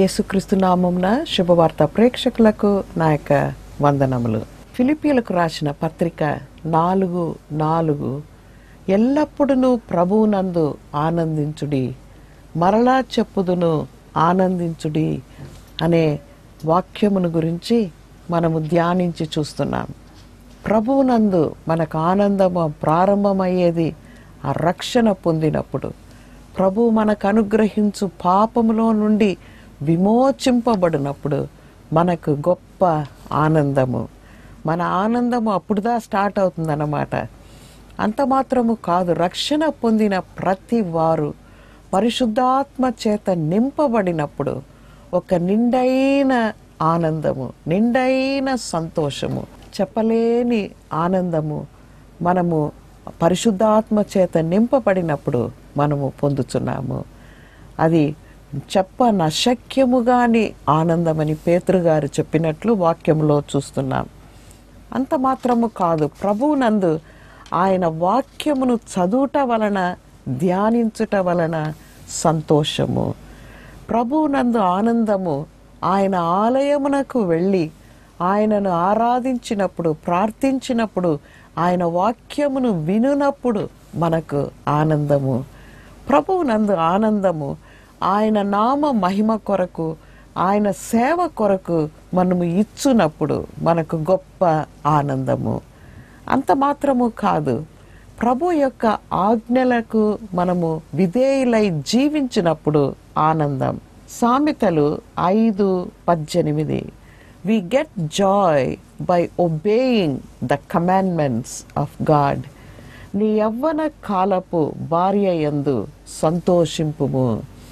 యేసుక్రీస్తు నామంన శుభవార్త ప్రేక్షకులకు నా యొక్క వందనములు ఫిలిపియలకు రాసిన పత్రిక నాలుగు నాలుగు ఎల్లప్పుడూ ప్రభువునందు ఆనందించుడి మరలా చెప్పుదును ఆనందించుడి అనే వాక్యమును గురించి మనము ధ్యానించి చూస్తున్నాం ప్రభువునందు మనకు ఆనందము ప్రారంభమయ్యేది ఆ రక్షణ పొందినప్పుడు ప్రభు మనకు అనుగ్రహించు పాపములో నుండి విమోచింపబడినప్పుడు మనకు గొప్ప ఆనందము మన ఆనందము అప్పుడుదా స్టార్ట్ అవుతుందన్నమాట అంత మాత్రము కాదు రక్షణ పొందిన ప్రతి వారు పరిశుద్ధాత్మ చేత నింపబడినప్పుడు ఒక నిండైన ఆనందము నిండైన సంతోషము చెప్పలేని ఆనందము మనము పరిశుద్ధాత్మ చేత నింపబడినప్పుడు మనము పొందుతున్నాము అది చెప్ప నశక్యముగాని ఆనందమని పేతురుగారు చెప్పినట్లు వాక్యంలో చూస్తున్నాం అంత మాత్రము కాదు ప్రభువునందు ఆయన వాక్యమును చదువుట వలన ధ్యానించుట వలన సంతోషము ప్రభువునందు ఆనందము ఆయన ఆలయమునకు వెళ్ళి ఆయనను ఆరాధించినప్పుడు ప్రార్థించినప్పుడు ఆయన వాక్యమును వినునప్పుడు మనకు ఆనందము ప్రభువునందు ఆనందము ఆయన నామ మహిమ కొరకు ఆయన సేవ కొరకు మనము ఇచ్చునప్పుడు మనకు గొప్ప ఆనందము అంత మాత్రము కాదు ప్రభు యొక్క ఆజ్ఞలకు మనము విధేయులై జీవించినప్పుడు ఆనందం సామెతలు ఐదు పద్దెనిమిది we get joy by obeying the commandments of God నీ యవ్వన కాలపు భార్య యందు సంతోషింపుము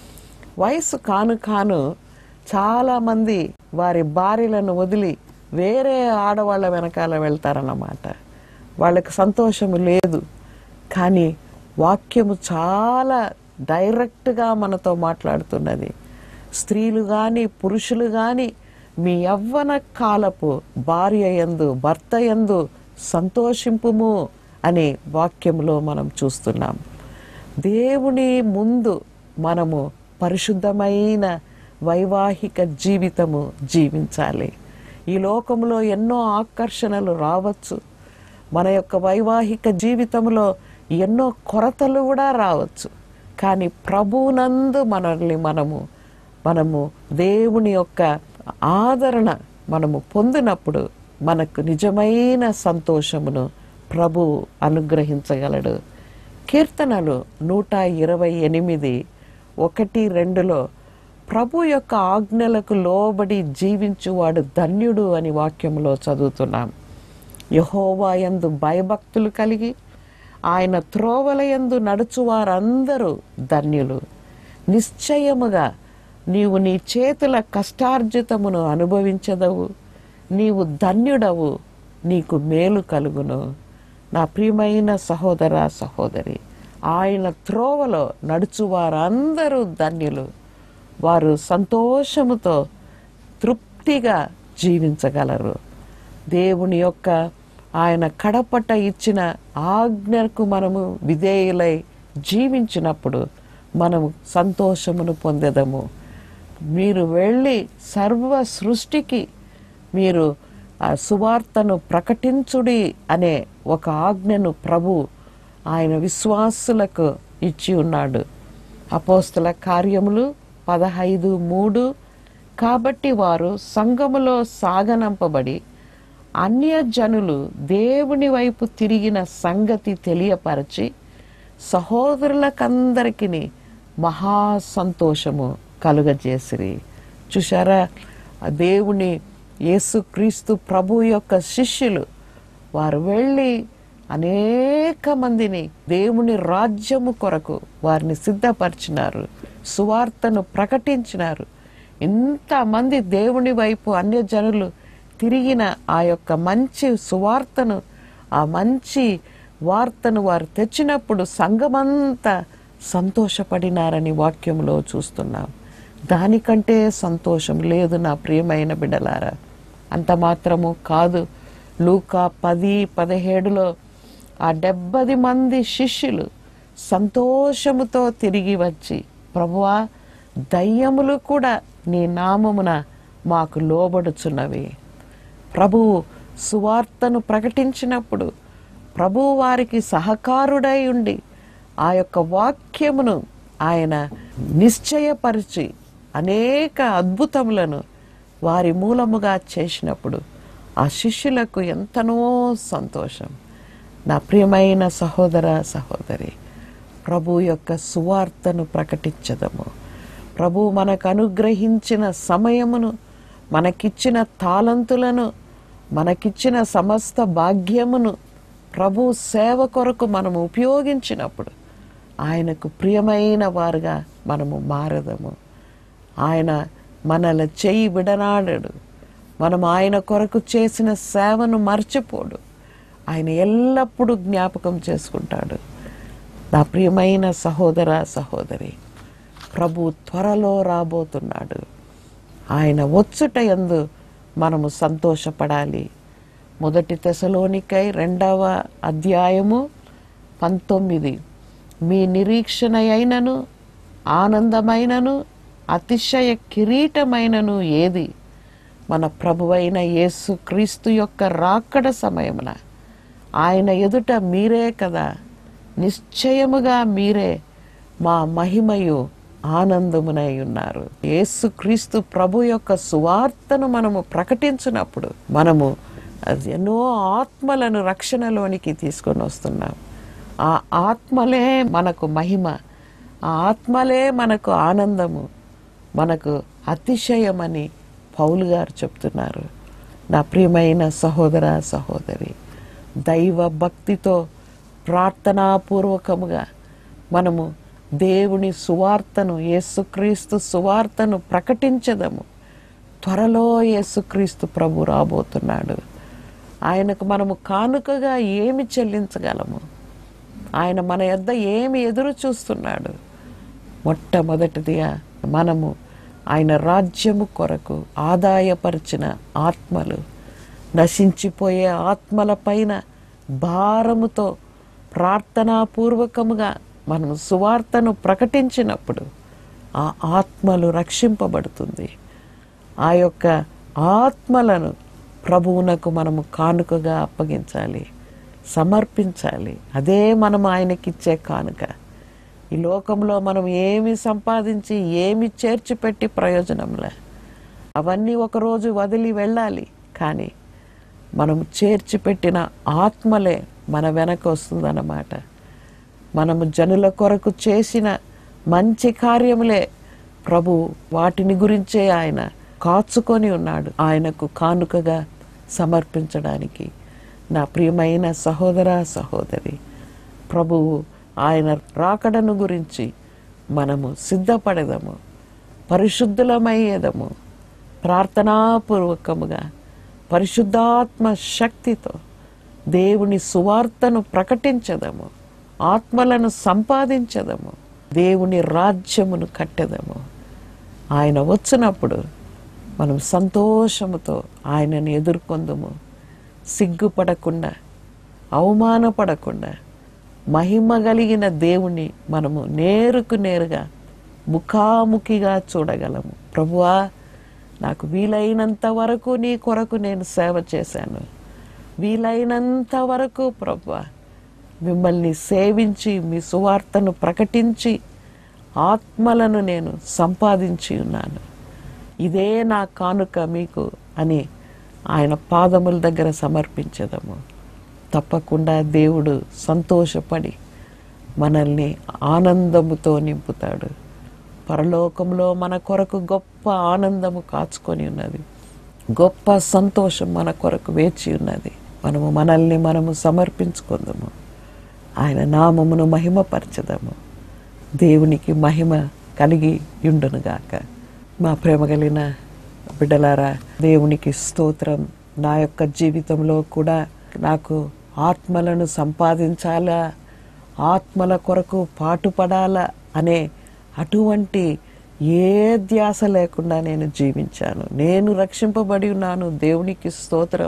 వయసు కాను కాను చాలామంది వారి భార్యలను వదిలి వేరే ఆడవాళ్ళ వెనకాల వెళ్తారన్నమాట వాళ్ళకి సంతోషము లేదు కానీ వాక్యము చాలా డైరెక్ట్గా మనతో మాట్లాడుతున్నది స్త్రీలు కానీ పురుషులు కానీ మీ యవ్వన కాలపు భార్య యందు భర్త యందు సంతోషింపుము అనే వాక్యములో మనం చూస్తున్నాం దేవుని ముందు మనము పరిశుద్ధమైన వైవాహిక జీవితము జీవించాలి ఈ లోకంలో ఎన్నో ఆకర్షణలు రావచ్చు మన యొక్క వైవాహిక జీవితంలో ఎన్నో కొరతలు కూడా రావచ్చు కానీ ప్రభువునందు మనల్ని మనము మనము దేవుని యొక్క ఆదరణ మనము పొందినప్పుడు మనకు నిజమైన సంతోషమును ప్రభు అనుగ్రహించగలడు కీర్తనలు నూట ఇరవై ఎనిమిది ఒకటి రెండులో ప్రభు యొక్క ఆజ్ఞలకు లోబడి జీవించువాడు ధన్యుడు అని వాక్యంలో చదువుతున్నాం యహోవాయందు భయభక్తులు కలిగి ఆయన త్రోవలయందు నడుచువారందరూ ధన్యులు నిశ్చయముగా నీవు నీ చేతుల కష్టార్జితమును అనుభవించదవు నీవు ధన్యుడవు నీకు మేలు కలుగును నా ప్రియమైన సహోదర సహోదరి ఆయన త్రోవలో నడుచువారందరూ ధన్యులు వారు సంతోషముతో తృప్తిగా జీవించగలరు దేవుని యొక్క ఆయన కడపట ఇచ్చిన ఆజ్ఞకు మనము విధేయులై జీవించినప్పుడు మనము సంతోషమును పొందెదము మీరు వెళ్ళి సర్వ సృష్టికి మీరు ఆ సువార్తను ప్రకటించుడి అనే ఒక ఆజ్ఞను ప్రభు ఆయన విశ్వాసులకు ఇచ్చి ఉన్నాడు అపోస్తుల కార్యములు పదహైదు మూడు కాబట్టి వారు సంఘములో సాగనంపబడి అన్యజనులు దేవుని వైపు తిరిగిన సంగతి తెలియపరచి సహోదరులకందరికి మహా సంతోషము కలుగజేసిరి చూసారా ఆ దేవుని యేసుక్రీస్తు ప్రభు యొక్క శిష్యులు వారు వెళ్ళి అనేక మందిని దేవుని రాజ్యము కొరకు వారిని సిద్ధపరిచినారు సువార్తను ప్రకటించినారు ఇంతమంది దేవుని వైపు అన్యజనులు తిరిగిన ఆ యొక్క మంచి సువార్తను ఆ మంచి వార్తను వారు తెచ్చినప్పుడు సంఘమంతా సంతోషపడినారని వాక్యంలో చూస్తున్నాం దానికంటే సంతోషం లేదు నా ప్రియమైన బిడ్డలారా అంత మాత్రము కాదు లూకా పది పదిహేడులో ఆ డెబ్బది మంది శిష్యులు సంతోషముతో తిరిగి వచ్చి ప్రభువా దయ్యములు కూడా నీ నామమున మాకు లోబడుచున్నవి ప్రభువు సువార్తను ప్రకటించినప్పుడు ప్రభువు వారికి సహకారుడై ఉండి ఆ యొక్క వాక్యమును ఆయన నిశ్చయపరిచి అనేక అద్భుతములను వారి మూలముగా చేసినప్పుడు ఆ శిష్యులకు ఎంతనో సంతోషం నా ప్రియమైన సహోదర సహోదరి ప్రభు యొక్క సువార్తను ప్రకటించదము ప్రభు మనకు అనుగ్రహించిన సమయమును మనకిచ్చిన తాళంతులను మనకిచ్చిన సమస్త భాగ్యమును ప్రభు సేవ కొరకు మనము ఉపయోగించినప్పుడు ఆయనకు ప్రియమైన వారుగా మనము మారదము ఆయన మనల చెయ్యి విడనాడడు మనం ఆయన కొరకు చేసిన సేవను మర్చిపోడు ఆయన ఎల్లప్పుడూ జ్ఞాపకం చేసుకుంటాడు నా ప్రియమైన సహోదర సహోదరి ప్రభు త్వరలో రాబోతున్నాడు ఆయన వచ్చుట యందు మనము సంతోషపడాలి మొదటి తెసలోనికై రెండవ అధ్యాయము పంతొమ్మిది మీ నిరీక్షణ అయినను ఆనందమైనను అతిశయ కిరీటమైనను ఏది మన ప్రభువైన యేసు క్రీస్తు యొక్క రాకడ సమయమున ఆయన ఎదుట మీరే కదా నిశ్చయముగా మీరే మా మహిమయు ఆనందమునై ఉన్నారు యేసు క్రీస్తు ప్రభు యొక్క సువార్తను మనము ప్రకటించినప్పుడు మనము అది ఎన్నో ఆత్మలను రక్షణలోనికి తీసుకొని వస్తున్నాం ఆ ఆత్మలే మనకు మహిమ ఆ ఆత్మలే మనకు ఆనందము మనకు అతిశయమని పౌలు గారు చెప్తున్నారు నా ప్రియమైన సహోదర సహోదరి దైవ భక్తితో ప్రార్థనాపూర్వకముగా మనము దేవుని సువార్తను యేసుక్రీస్తు సువార్తను ప్రకటించదము త్వరలో యేసుక్రీస్తు ప్రభు రాబోతున్నాడు ఆయనకు మనము కానుకగా ఏమి చెల్లించగలము ఆయన మన యొద్ద ఏమి ఎదురు చూస్తున్నాడు మొట్టమొదటిదిగా మనము ఆయన రాజ్యము కొరకు ఆదాయపరిచిన ఆత్మలు నశించిపోయే ఆత్మల పైన భారముతో ప్రార్థనాపూర్వకముగా మనము సువార్తను ప్రకటించినప్పుడు ఆ ఆత్మలు రక్షింపబడుతుంది ఆ యొక్క ఆత్మలను ప్రభువునకు మనము కానుకగా అప్పగించాలి సమర్పించాలి అదే మనం ఆయనకిచ్చే కానుక ఈ లోకంలో మనం ఏమి సంపాదించి ఏమి చేర్చిపెట్టి ప్రయోజనంలే అవన్నీ ఒకరోజు వదిలి వెళ్ళాలి కానీ మనం చేర్చిపెట్టిన ఆత్మలే మన వెనక వస్తుందన్నమాట మనము జనుల కొరకు చేసిన మంచి కార్యములే ప్రభు వాటిని గురించే ఆయన కాచుకొని ఉన్నాడు ఆయనకు కానుకగా సమర్పించడానికి నా ప్రియమైన సహోదర సహోదరి ప్రభువు ఆయన రాకడను గురించి మనము సిద్ధపడదము పరిశుద్ధులమయ్యేదము ప్రార్థనాపూర్వకముగా పరిశుద్ధాత్మ శక్తితో దేవుని సువార్తను ప్రకటించదము ఆత్మలను సంపాదించదము దేవుని రాజ్యమును కట్టెదము ఆయన వచ్చినప్పుడు మనం సంతోషముతో ఆయనను ఎదుర్కొందుము సిగ్గుపడకుండా అవమానపడకుండా మహిమ కలిగిన దేవుణ్ణి మనము నేరుకు నేరుగా ముఖాముఖిగా చూడగలము ప్రభువా నాకు వీలైనంత వరకు నీ కొరకు నేను సేవ చేశాను వీలైనంత వరకు ప్రభువా మిమ్మల్ని సేవించి మీ సువార్తను ప్రకటించి ఆత్మలను నేను సంపాదించి ఉన్నాను ఇదే నా కానుక మీకు అని ఆయన పాదముల దగ్గర సమర్పించదము తప్పకుండా దేవుడు సంతోషపడి మనల్ని ఆనందముతో నింపుతాడు పరలోకంలో మన కొరకు గొప్ప ఆనందము కాచుకొని ఉన్నది గొప్ప సంతోషం మన కొరకు వేచి ఉన్నది మనము మనల్ని మనము సమర్పించుకుందాము ఆయన నామమును మహిమపరచదము దేవునికి మహిమ కలిగి ఉండునుగాక మా ప్రేమ కలిగిన బిడ్డలారా దేవునికి స్తోత్రం నా యొక్క జీవితంలో కూడా నాకు ఆత్మలను సంపాదించాలా ఆత్మల కొరకు పాటుపడాలా అనే అటువంటి ఏ ధ్యాస లేకుండా నేను జీవించాను నేను రక్షింపబడి ఉన్నాను దేవునికి స్తోత్రం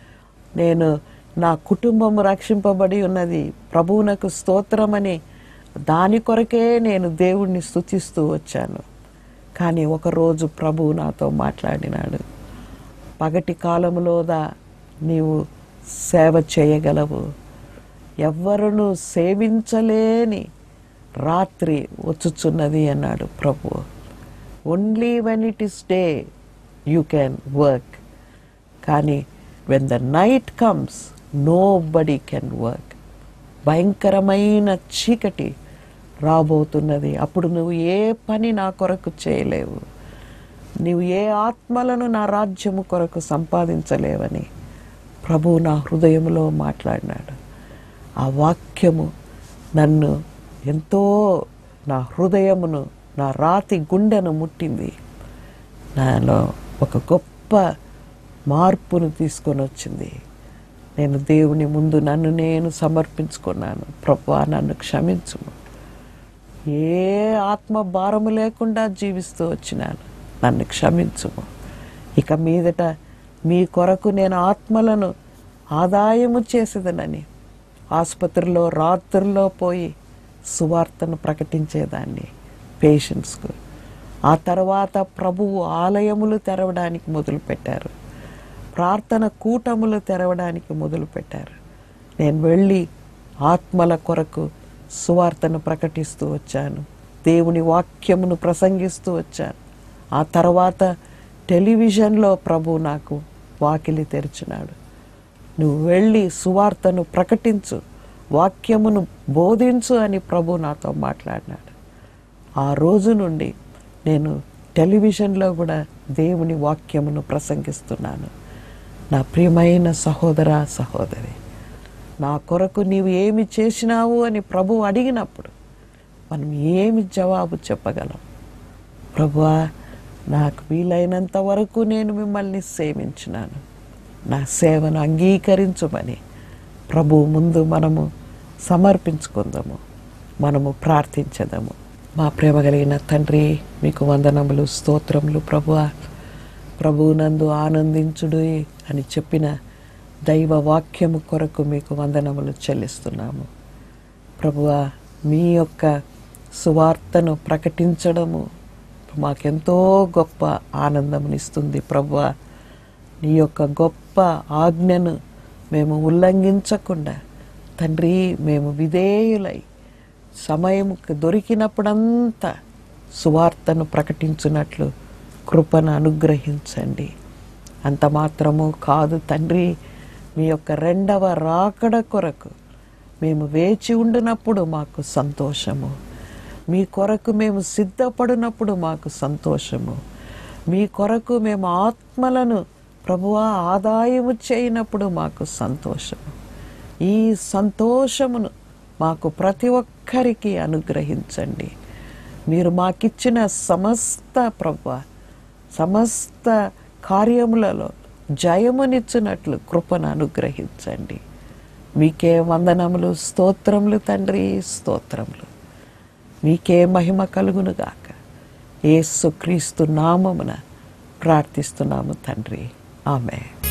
నేను నా కుటుంబం రక్షింపబడి ఉన్నది ప్రభువునకు స్తోత్రమని దాని కొరకే నేను దేవుణ్ణి స్తుతిస్తూ వచ్చాను కానీ ఒకరోజు ప్రభువు నాతో మాట్లాడినాడు పగటి కాలములోదా నీవు సేవ చేయగలవు ఎవ్వరును సేవించలేని రాత్రి వచ్చుచున్నది అన్నాడు ప్రభు only when it is day you can work కానీ when the night comes nobody can work భయంకరమైన చీకటి రాబోతున్నది అప్పుడు నువ్వు ఏ పని నా కొరకు చేయలేవు నీవు ఏ ఆత్మలను నా రాజ్యము కొరకు సంపాదించలేవని ప్రభు నా హృదయంలో మాట్లాడినాడు ఆ వాక్యము నన్ను ఎంతో నా హృదయమును నా రాతి గుండెను ముట్టింది నాలో ఒక గొప్ప మార్పును తీసుకొని వచ్చింది నేను దేవుని ముందు నన్ను నేను సమర్పించుకున్నాను ప్రభా నన్ను క్షమించుము ఏ ఆత్మ భారము లేకుండా జీవిస్తూ వచ్చినాను నన్ను క్షమించుము ఇక మీదట మీ కొరకు నేను ఆత్మలను ఆదాయము చేసేదనని ఆసుపత్రిలో రాత్రుల్లో పోయి సువార్తను ప్రకటించేదాన్ని పేషెంట్స్కు ఆ తర్వాత ప్రభువు ఆలయములు తెరవడానికి మొదలుపెట్టారు ప్రార్థన కూటములు తెరవడానికి మొదలుపెట్టారు నేను వెళ్ళి ఆత్మల కొరకు సువార్తను ప్రకటిస్తూ వచ్చాను దేవుని వాక్యమును ప్రసంగిస్తూ వచ్చాను ఆ తర్వాత టెలివిజన్లో ప్రభు నాకు వాకిలి తెరిచినాడు నువ్వు వెళ్ళి సువార్తను ప్రకటించు వాక్యమును బోధించు అని ప్రభు నాతో మాట్లాడినాడు ఆ రోజు నుండి నేను టెలివిజన్లో కూడా దేవుని వాక్యమును ప్రసంగిస్తున్నాను నా ప్రియమైన సహోదర సహోదరి నా కొరకు నీవు ఏమి చేసినావు అని ప్రభు అడిగినప్పుడు మనం ఏమి జవాబు చెప్పగలం ప్రభువా నాకు వీలైనంత వరకు నేను మిమ్మల్ని సేవించినాను నా సేవను అంగీకరించమని ప్రభు ముందు మనము సమర్పించుకుందాము మనము ప్రార్థించదాము మా ప్రేమ కలిగిన తండ్రి మీకు వందనములు స్తోత్రములు ప్రభువా ప్రభువునందు ఆనందించుడు అని చెప్పిన దైవ వాక్యము కొరకు మీకు వందనములు చెల్లిస్తున్నాము ప్రభువా మీ యొక్క సువార్తను ప్రకటించడము మాకెంతో గొప్ప ఆనందమునిస్తుంది ప్రభువా నీ యొక్క గొప్ప ఆజ్ఞను మేము ఉల్లంఘించకుండా తండ్రి మేము విధేయులై సమయం దొరికినప్పుడంతా సువార్తను ప్రకటించినట్లు కృపను అనుగ్రహించండి అంత మాత్రము కాదు తండ్రి మీ యొక్క రెండవ రాకడ కొరకు మేము వేచి ఉండినప్పుడు మాకు సంతోషము మీ కొరకు మేము సిద్ధపడినప్పుడు మాకు సంతోషము మీ కొరకు మేము ఆత్మలను ప్రభువా ఆదాయము చేయనప్పుడు మాకు సంతోషము ఈ సంతోషమును మాకు ప్రతి ఒక్కరికి అనుగ్రహించండి మీరు మాకిచ్చిన సమస్త ప్రభు సమస్త కార్యములలో జయమునిచ్చినట్లు కృపను అనుగ్రహించండి మీకే వందనములు స్తోత్రములు తండ్రి స్తోత్రములు మీకే మహిమ కలుగునుగాక యేసు క్రీస్తు నామమున ప్రార్థిస్తున్నాము తండ్రి ఆమె